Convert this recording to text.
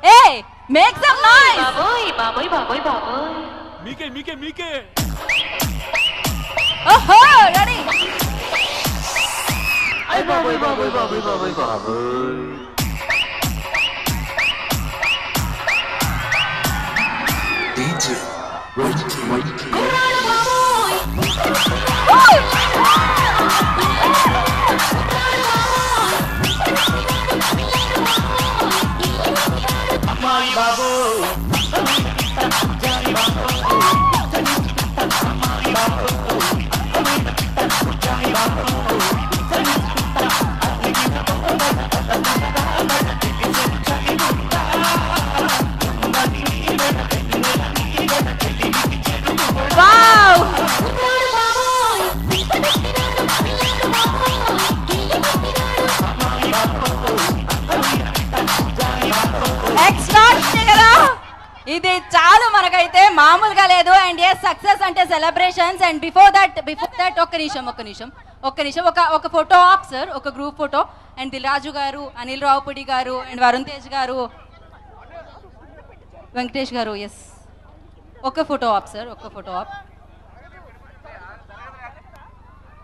ఏ make some noise బాబోయ్ బాబోయ్ బాబోయ్ బాబోయ్ మీకే మీకే మీకే ఓహో ready DJ White White wow extraordinary కదా ఇది చాలు మనకైతే మామూలుగా లేదు అండ్ ఎస్ సక్సెస్ అంటే celebrations and before that before that ఒక్క నిమిషం ఒక్క నిమిషం ఒక్క నిమిషం ఒక ఒక ఫోటో ఆప్ సార్ ఒక group photo and Dil Raju garu Anil రావుపుడి గారు అండ్ వరుణ్ తేజ్ గారు వెంకటేష్ గారు ఎస్ ఒక ఫోటో ఆప్ సార్ ఒక ఫోటో ఆప్